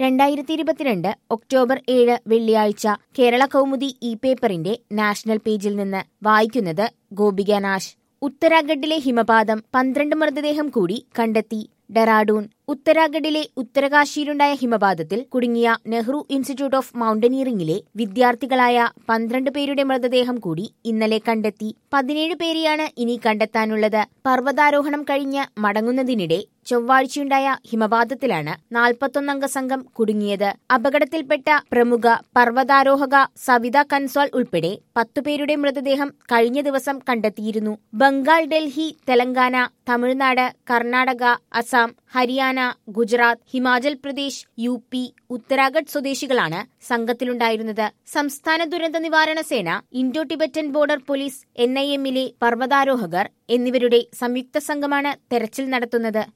രണ്ടായിരത്തി ഇരുപത്തിരണ്ട് ഒക്ടോബർ ഏഴ് വെള്ളിയാഴ്ച കേരള കൗമുദി ഇ പേപ്പറിന്റെ നാഷണൽ പേജിൽ നിന്ന് വായിക്കുന്നത് ഗോപിക നാശ് ഉത്തരാഖണ്ഡിലെ ഹിമപാതം പന്ത്രണ്ട് മൃതദേഹം കൂടി കണ്ടെത്തി ഡെറാഡൂൺ ഉത്തരാഖണ്ഡിലെ ഉത്തരകാശിയിലുണ്ടായ ഹിമപാതത്തിൽ കുടുങ്ങിയ നെഹ്റു ഇൻസ്റ്റിറ്റ്യൂട്ട് ഓഫ് മൌണ്ടനീറിംഗിലെ വിദ്യാർത്ഥികളായ പന്ത്രണ്ട് പേരുടെ മൃതദേഹം കൂടി ഇന്നലെ കണ്ടെത്തി പതിനേഴ് പേരെയാണ് ഇനി കണ്ടെത്താനുള്ളത് പർവ്വതാരോഹണം കഴിഞ്ഞ് മടങ്ങുന്നതിനിടെ ചൊവ്വാഴ്ചയുണ്ടായ ഹിമപാതത്തിലാണ് നാൽപ്പത്തൊന്നംഗ സംഘം കുടുങ്ങിയത് അപകടത്തിൽപ്പെട്ട പ്രമുഖ പർവ്വതാരോഹക സവിത കൻസോൾ ഉൾപ്പെടെ പത്തുപേരുടെ മൃതദേഹം കഴിഞ്ഞ ദിവസം കണ്ടെത്തിയിരുന്നു ബംഗാൾ ഡൽഹി തെലങ്കാന തമിഴ്നാട് കർണാടക അസം ഹരിയാന ഗുജറാത്ത് ഹിമാചൽ പ്രദേശ് യു പി ഉത്തരാഖണ്ഡ് സ്വദേശികളാണ് സംഘത്തിലുണ്ടായിരുന്നത് സംസ്ഥാന ദുരന്ത നിവാരണ സേന Indo Tibetan border police N I എമ്മിലെ പർവ്വതാരോഹകർ എന്നിവരുടെ സംയുക്ത സംഘമാണ് തെരച്ചിൽ നടത്തുന്നത്